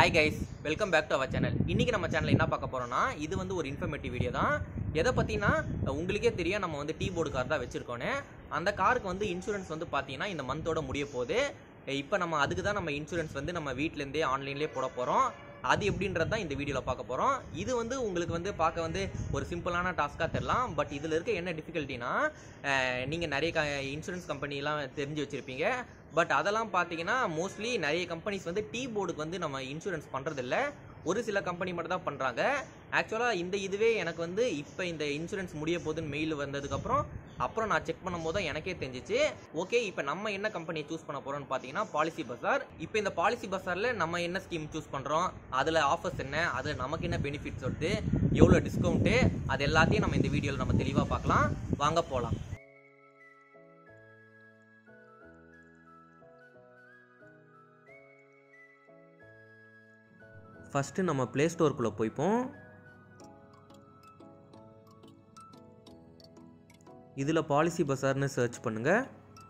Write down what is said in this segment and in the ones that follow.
hi guys welcome back to our channel இன்றைக்கி நம்ம சேனலில் என்ன பார்க்க போகிறோம்னா இது வந்து ஒரு இன்ஃபர்மேட்டிவ் வீடியோ தான் எதை பற்றினா உங்களுக்கே தெரியும் நம்ம வந்து டீ போர்டு கார் தான் வச்சுருக்கோன்னு அந்த காருக்கு வந்து இன்சூரன்ஸ் வந்து பார்த்தீங்கன்னா இந்த மந்தோட முடிய போகுது இப்போ நம்ம அதுக்கு தான் நம்ம இன்சூரன்ஸ் வந்து நம்ம வீட்டிலேருந்தே ஆன்லைன்லேயே போட போகிறோம் அது எப்படின்றது தான் இந்த வீடியோவில் பார்க்க போகிறோம் இது வந்து உங்களுக்கு வந்து பார்க்க வந்து ஒரு சிம்பிளான டாஸ்க்காக தெரியலாம் பட் இதில் இருக்க என்ன டிஃபிகல்ட்டினா நீங்கள் நிறைய க இன்சூரன்ஸ் கம்பெனிலாம் தெரிஞ்சு வச்சுருப்பீங்க பட் அதெல்லாம் பார்த்தீங்கன்னா மோஸ்ட்லி நிறைய கம்பெனிஸ் வந்து டீ போர்டுக்கு வந்து நம்ம இன்சூரன்ஸ் பண்ணுறதில்ல ஒரு சில கம்பெனி மட்டும் தான் பண்ணுறாங்க ஆக்சுவலாக இந்த இதுவே எனக்கு வந்து இப்போ இந்த இன்சூரன்ஸ் முடிய போகுதுன்னு மெயில் வந்ததுக்கப்புறம் அப்புறம் நான் செக் பண்ணும்போது தான் எனக்கே தெரிஞ்சிச்சு ஓகே இப்போ நம்ம என்ன கம்பெனியை சூஸ் பண்ண போகிறோம்னு பார்த்தீங்கன்னா பாலிசி பஸார் இப்போ இந்த பாலிசி பஸாரில் நம்ம என்ன ஸ்கீம் சூஸ் பண்ணுறோம் அதில் ஆஃபர்ஸ் என்ன அதில் நமக்கு என்ன பெனிஃபிட்ஸ் வருது எவ்வளோ டிஸ்கவுண்ட்டு அது எல்லாத்தையும் நம்ம இந்த வீடியோவில் நம்ம தெளிவாக பார்க்கலாம் வாங்க போகலாம் ஃபஸ்ட்டு நம்ம ப்ளே ஸ்டோருக்குள்ளே போய்ப்போம் இதில் பாலிசி பஸார்னு சர்ச் பண்ணுங்கள்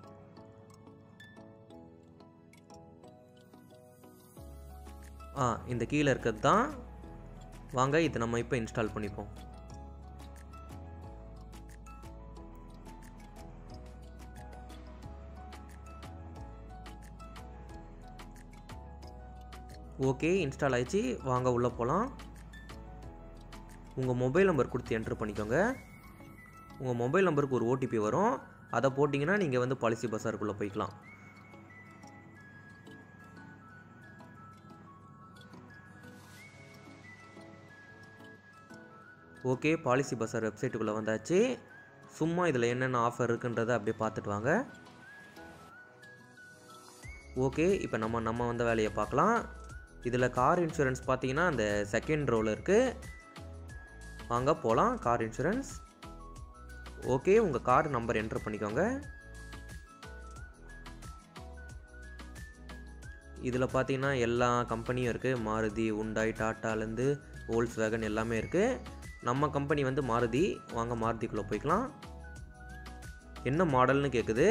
ஆ இந்த கீழே இருக்கிறது தான் வாங்க இதை நம்ம இப்போ இன்ஸ்டால் பண்ணிப்போம் ஓகே இன்ஸ்டால் ஆயிடுச்சு வாங்க உள்ளே போகலாம் உங்கள் மொபைல் நம்பர் கொடுத்து என்ட்ரு பண்ணிக்கோங்க உங்கள் மொபைல் நம்பருக்கு ஒரு ஓடிபி வரும் அதை போட்டிங்கன்னா நீங்கள் வந்து பாலிசி பஸாருக்குள்ளே போய்க்கலாம் ஓகே பாலிசி பஸார் வெப்சைட்டுக்குள்ளே வந்தாச்சு சும்மா இதில் என்னென்ன ஆஃபர் இருக்குன்றதை அப்படியே பார்த்துட்டு வாங்க ஓகே இப்போ நம்ம நம்ம வந்த வேலையை பார்க்கலாம் இதில் கார் இன்சூரன்ஸ் பார்த்தீங்கன்னா அந்த செகண்ட் ரோவில் இருக்குது வாங்க போகலாம் கார் இன்சூரன்ஸ் ஓகே உங்கள் கார் நம்பர் என்ட்ரு பண்ணிக்கோங்க இதில் பார்த்தீங்கன்னா எல்லா கம்பெனியும் இருக்குது மாருதி உண்டாய் டாட்டாலேருந்து ஓல்ஸ் வேகன் எல்லாமே இருக்குது நம்ம கம்பெனி வந்து மாருதி வாங்க மாருதிக்குள்ளே போய்க்கலாம் என்ன மாடல்னு கேட்குது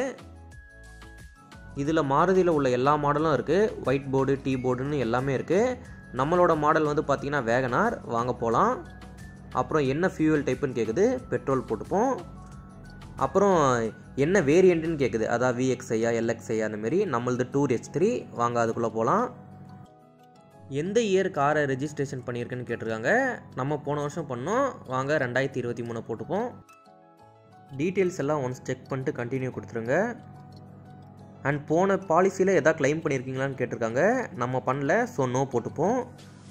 இதில் மாருதியில் உள்ள எல்லா மாடலும் இருக்குது ஒயிட் போர்டு டீ போர்டுன்னு எல்லாமே இருக்குது நம்மளோட மாடல் வந்து பார்த்திங்கன்னா வேகனார் வாங்க போகலாம் அப்புறம் என்ன ஃபியூவல் டைப்புன்னு கேட்குது பெட்ரோல் போட்டுப்போம் அப்புறம் என்ன வேரியண்ட்டுன்னு கேட்குது அதான் விஎக்ஸ்ஐயா எல்எக்ஸ்ஐயா அந்தமாரி நம்மளது டூர் ஹெச் த்ரீ வாங்க அதுக்குள்ளே போகலாம் எந்த இயர் காரை ரெஜிஸ்ட்ரேஷன் பண்ணியிருக்குன்னு கேட்டிருக்காங்க நம்ம போன வருஷம் பண்ணோம் வாங்க ரெண்டாயிரத்தி இருபத்தி மூணு போட்டுப்போம் டீட்டெயில்ஸ் எல்லாம் ஒன்ஸ் செக் பண்ணிட்டு கண்டினியூ கொடுத்துருங்க அண்ட் போன பாலிசியில் எதாவது க்ளைம் பண்ணியிருக்கீங்களான்னு கேட்டிருக்காங்க நம்ம பண்ணல ஸோ நோ போட்டுப்போம்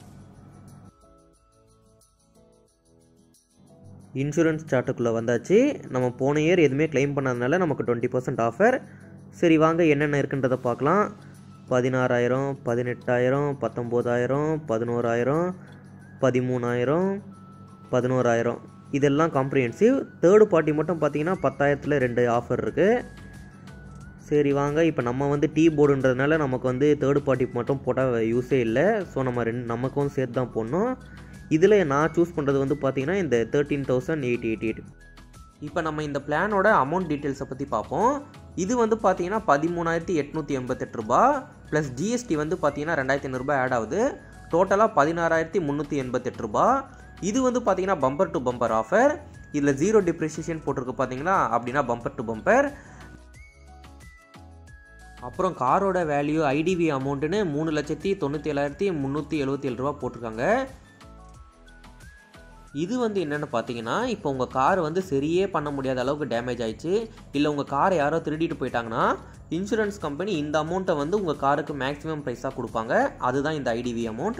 இன்சூரன்ஸ் சார்ட்டுக்குள்ளே வந்தாச்சு நம்ம போன இயர் எதுவுமே க்ளைம் பண்ணாதனால நமக்கு டுவெண்ட்டி பர்சன்ட் ஆஃபர் சரி வாங்க என்னென்ன இருக்குன்றதை பார்க்கலாம் பதினாறாயிரம் பதினெட்டாயிரம் பத்தொம்போதாயிரம் பதினோராயிரம் பதிமூணாயிரம் பதினோராயிரம் இதெல்லாம் காம்ப்ரிஹென்சிவ் தேர்டு பார்ட்டி மட்டும் பார்த்தீங்கன்னா பத்தாயிரத்தில் ரெண்டு ஆஃபர் இருக்குது சரி வாங்க இப்போ நம்ம வந்து டீ போர்டுன்றதுனால நமக்கு வந்து தேர்டு பார்ட்டி மட்டும் போட்டால் யூஸே இல்லை ஸோ நம்ம ரெண்டு நமக்கும் சேர்த்து தான் போடணும் இதில் நான் சூஸ் பண்ணுறது வந்து பார்த்தீங்கன்னா இந்த thirteen thousand eight eighty eight இப்போ நம்ம இந்த பிளானோட அமௌண்ட் டீட்டெயில்ஸை பற்றி பார்ப்போம் இது வந்து பார்த்தீங்கன்னா பதிமூணாயிரத்தி எட்நூற்றி எண்பத்தெட்டு ரூபா ப்ளஸ் ஜிஎஸ்டி வந்து பார்த்தீங்கன்னா ரெண்டாயிரத்தி ஐநூறுரூபா ஆட் ஆகுது டோட்டலாக பதினாறாயிரத்தி முந்நூற்றி எண்பத்தெட்டு ரூபா இது வந்து பார்த்தீங்கன்னா பம்பர் டு பம்பர் ஆஃபர் இதில் ஜீரோ டிப்ரிசியேஷன் போட்டிருக்கு பார்த்தீங்களா அப்படின்னா பம்பர் டு பம்பர் அப்புறம் காரோட வேல்யூ ஐடிவி அமௌண்ட்டுன்னு மூணு லட்சத்தி தொண்ணூற்றி ஏழாயிரத்தி முந்நூற்றி எழுபத்தி ஏழு ரூபா போட்டிருக்காங்க இது வந்து என்னென்னு பார்த்தீங்கன்னா இப்போ உங்கள் கார் வந்து சரியே பண்ண முடியாத அளவுக்கு டேமேஜ் ஆயிடுச்சு இல்லை உங்கள் காரை யாரோ திருடிட்டு போயிட்டாங்கன்னா இன்சூரன்ஸ் கம்பெனி இந்த அமௌண்ட்டை வந்து உங்கள் காருக்கு மேக்ஸிமம் ப்ரைஸாக கொடுப்பாங்க அதுதான் இந்த ஐடிவி அமௌண்ட்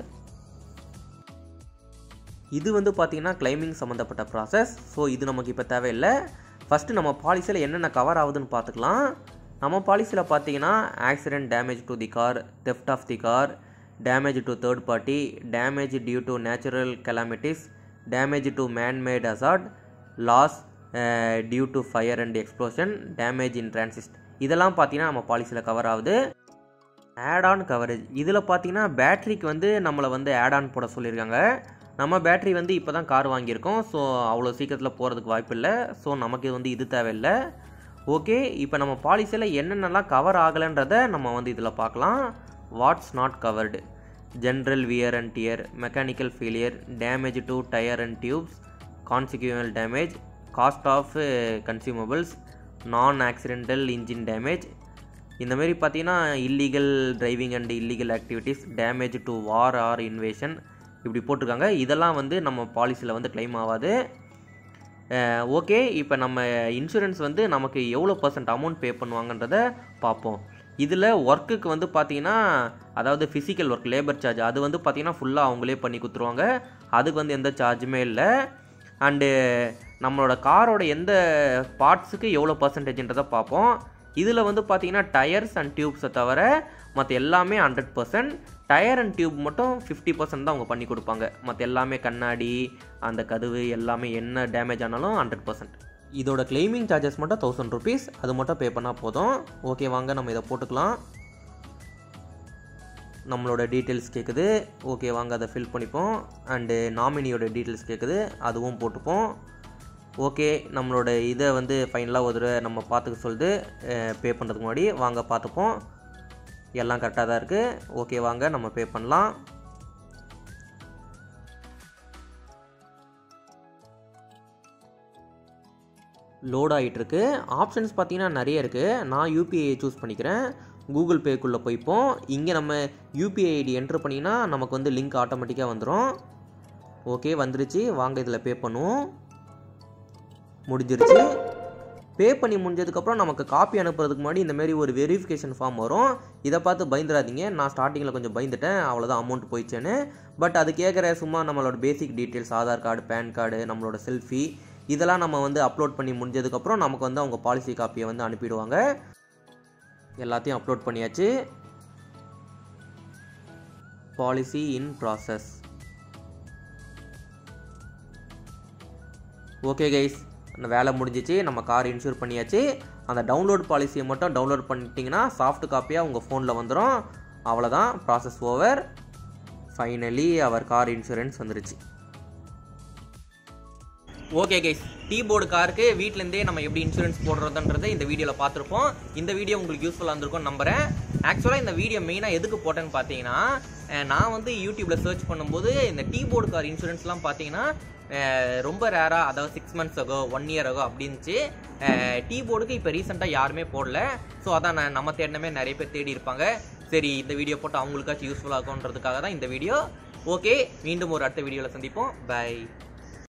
இது வந்து பார்த்தீங்கன்னா கிளைமிங் சம்மந்தப்பட்ட ப்ராசஸ் ஸோ இது நமக்கு இப்போ தேவையில்லை ஃபஸ்ட்டு நம்ம பாலிசியில் என்னென்ன கவர் ஆகுதுன்னு பார்த்துக்கலாம் நம்ம பாலிசியில் பார்த்தீங்கன்னா accident damage to the car theft of the car damage to third party damage due to natural calamities damage to manmade assault loss due to fire and explosion damage in transit இதெல்லாம் பார்த்தீங்கன்னா நம்ம பாலிசியில் cover ஆகுது add on coverage இதில் பார்த்தீங்கன்னா பேட்ரிக்கு வந்து நம்மளை வந்து ஆட் ஆன் போட சொல்லியிருக்காங்க நம்ம பேட்ரி வந்து இப்போ தான் கார் வாங்கியிருக்கோம் ஸோ அவ்வளோ சீக்கிரத்தில் போகிறதுக்கு வாய்ப்பு இல்லை ஸோ நமக்கு வந்து இது தேவையில்லை ஓகே இப்போ நம்ம பாலிசியில் என்னென்னலாம் கவர் ஆகலைன்றதை நம்ம வந்து இதில் பார்க்கலாம் what's not covered general wear and tear mechanical failure damage to tyre and tubes consequential damage cost of consumables non accidental engine damage இந்த மாதிரி பார்த்தீங்கன்னா illegal driving and illegal activities damage to war or invasion இப்படி போட்டிருக்காங்க இதெல்லாம் வந்து நம்ம பாலிசியில் வந்து claim ஆகாது ஓகே இப்போ நம்ம இன்சூரன்ஸ் வந்து நமக்கு எவ்வளோ பர்சன்ட் அமௌண்ட் பே பண்ணுவாங்கன்றத பார்ப்போம் இதில் ஒர்க்குக்கு வந்து பார்த்தீங்கன்னா அதாவது ஃபிசிக்கல் ஒர்க் லேபர் சார்ஜ் அது வந்து பார்த்தீங்கன்னா ஃபுல்லாக அவங்களே பண்ணி கொடுத்துருவாங்க அதுக்கு வந்து எந்த சார்ஜுமே இல்லை அண்டு நம்மளோட காரோட எந்த பார்ட்ஸுக்கு எவ்வளோ பர்சன்டேஜ்ன்றதை பார்ப்போம் இதில் வந்து பார்த்தீங்கன்னா டயர்ஸ் அண்ட் டியூப்ஸை தவிர மற்ற எல்லாமே hundred percent tyre and tube மட்டும் ஃபிஃப்டி பர்சன்ட் தான் அவங்க பண்ணி கொடுப்பாங்க மற்ற எல்லாமே கண்ணாடி அந்த கதவு எல்லாமே என்ன டேமேஜ் ஆனாலும் ஹண்ட்ரட் பர்சன்ட் இதோட கிளைமிங் சார்ஜஸ் மட்டும் தௌசண்ட் ருபீஸ் அது மட்டும் பே பண்ணால் போதும் ஓகே வாங்க நம்ம இதை போட்டுக்கலாம் நம்மளோட டீட்டெயில்ஸ் கேட்குது ஓகே வாங்க அதை ஃபில் பண்ணிப்போம் அண்டு நாமினியோட டீட்டெயில்ஸ் கேட்குது அதுவும் போட்டுப்போம் ஓகே நம்மளோட இதை வந்து ஃபைனலாக ஒரு தடவை நம்ம பார்த்துக்க சொல்லுது பே பண்ணுறதுக்கு முன்னாடி வாங்க பார்த்துப்போம் எல்லாம் கரெக்டாக தான் இருக்குது ஓகே வாங்க நம்ம பே பண்ணலாம் லோட் ஆகிட்டுருக்கு ஆப்ஷன்ஸ் பார்த்தீங்கன்னா நிறைய இருக்குது நான் யூபிஐ சூஸ் பண்ணிக்கிறேன் கூகுள் பேக்குள்ளே போய்ப்போம் இங்கே நம்ம யூபிஐ ஐடி என்ட்ரு பண்ணிங்கன்னா நமக்கு வந்து லிங்க் ஆட்டோமேட்டிக்காக வந்துடும் ஓகே வந்துருச்சு வாங்க இதில் பே பண்ணுவோம் முடிஞ்சிருச்சு பே பண்ணி முடிஞ்சதுக்கப்புறம் நமக்கு காப்பி அனுப்புறதுக்கு முன்னாடி இந்த மாதிரி ஒரு வெரிஃபிகேஷன் ஃபார்ம் வரும் இதை பார்த்து பயந்துடாதீங்க நான் ஸ்டார்டிங்கில் கொஞ்சம் பயந்துட்டேன் அவ்வளோதான் அமௌண்ட் போயிடுச்சேன்னு பட் அது கேட்குற சும்மா நம்மளோட basic details Aadhaar card PAN card நம்மளோட செல்ஃபி இதெல்லாம் நம்ம வந்து அப்லோட் பண்ணி முடிஞ்சதுக்கப்புறம் நமக்கு வந்து அவங்க பாலிசி காப்பியை வந்து அனுப்பிடுவாங்க எல்லாத்தையும் அப்லோட் பண்ணியாச்சு policy in process okay guys அந்த வேலை முடிஞ்சிச்சு நம்ம கார் இன்சூர் பண்ணியாச்சு அந்த டவுன்லோட் பாலிசியை மட்டும் டவுன்லோட் பண்ணிட்டீங்கன்னா சாஃப்ட் காப்பியாக உங்கள் ஃபோனில் வந்துடும் அவ்வளோதான் process over finally our car insurance வந்துருச்சு ஓகே கைஸ் டீ போர்டு காருக்கு வீட்டிலேருந்தே நம்ம எப்படி இன்சூரன்ஸ் போடுறதுன்றதை இந்த வீடியோவில் பார்த்துருப்போம் இந்த வீடியோ உங்களுக்கு யூஸ்ஃபுல்லாக இருந்திருக்கும்னு நம்புறேன் ஆக்சுவலாக இந்த வீடியோ மெயினாக எதுக்கு போட்டேன்னு பார்த்தீங்கன்னா அஹ், நான் வந்து யூடியூப்பில் சர்ச் பண்ணும்போது இந்த டீ போர்டு கார் இன்சூரன்ஸ்லாம் பார்த்தீங்கன்னா அஹ், ரொம்ப ரேராக அதாவது six months ago one year ago அப்படின்ச்சு டீ போர்டுக்கு இப்போ ரீசெண்டாக யாருமே போடல ஸோ அதான் நான் நம்ம தேடினமே நிறைய பேர் தேடி இருப்பாங்க சரி இந்த வீடியோ போட்டு அவங்களுக்காச்சும் யூஸ்ஃபுல்லாக இருக்கும்ன்றதுக்காக தான் இந்த வீடியோ ஓகே மீண்டும் ஒரு அடுத்த வீடியோவில் சந்திப்போம் பை